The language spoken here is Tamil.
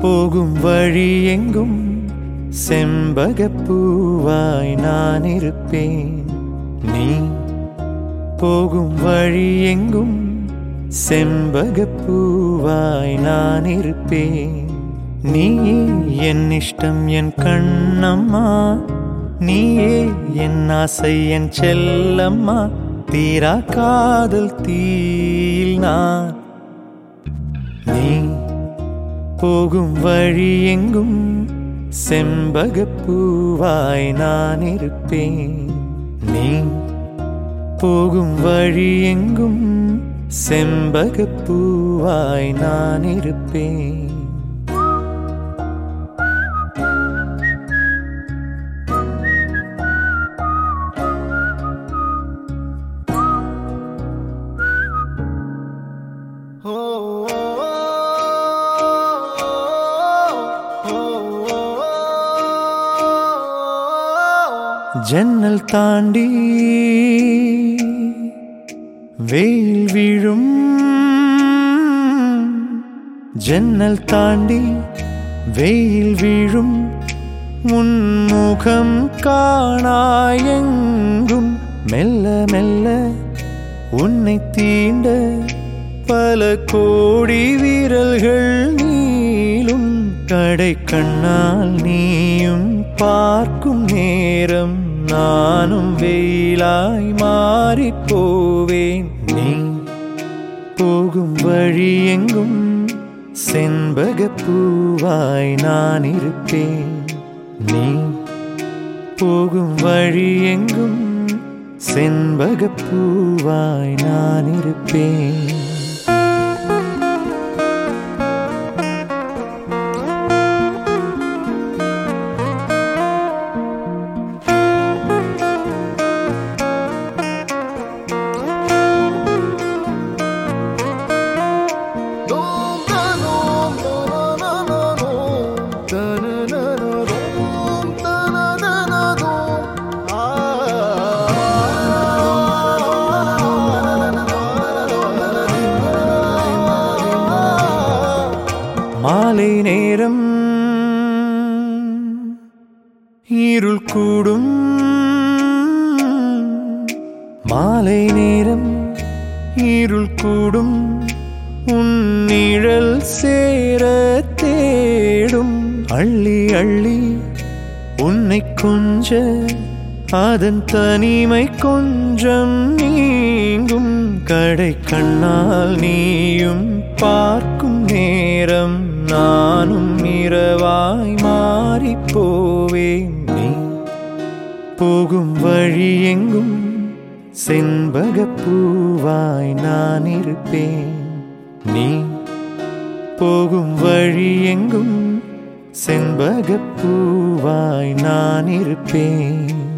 போகும் வழி எங்கும் செம்பகப்பூவாய் நான் இருப்பேன் நீ போகும் வழி எங்கும் செம்பகப்பூவாய் நான் இருப்பேன் நீ என் இஷ்டம் என் கண்ணம்மா நீயே என் ஆசை என் செல்லம்மா தீரா காதல் தீயில் நான் நீ போகும் வழி எங்கும் செம்பகப்பூவாய் நான் இருப்பேன் நீ போகும் வழி எங்கும் செம்பகப்பூவாய் நான் இருப்பேன் ஜன்னல் தாண்டி வெயில் விழும் ஜன்னல் தாண்டி வெயில் விழும் உன்முகம் காணாயெங்கும் மெல்ல மெல்ல உன்னை தீண்ட பல கோடி வீரல்கள் நீளும் கடை கண்ணால் நீயும் பார்க்கும் நேரம் நானும் வெயிலாய் மாறிப் போவேன் நீ போகும் வழி எங்கும் செண்பகப்பூவாய் நான் இருப்பேன் நீ போகும் வழி எங்கும் செண்பகப்பூவாய் நான் இருப்பேன் மாலை நேரம் இருள் கூடும் மாலை நேரம் இருள் கூடும் உன் நிழல் சேர தேடும் அள்ளி அள்ளி உன்னை கொஞ்ச அதன் தனிமை கொஞ்சம் நீங்கும் கடை கண்ணால் நீயும் பார்க்கும் நேரம் நானும் இரவாய் மாறிப் போவேன் நீ போகும் வழி எங்கும் செண்பகப்பூவாய் நான் இருப்பேன் நீ போகும் வழி எங்கும் செண்பகப்பூவாய் நான் இருப்பேன்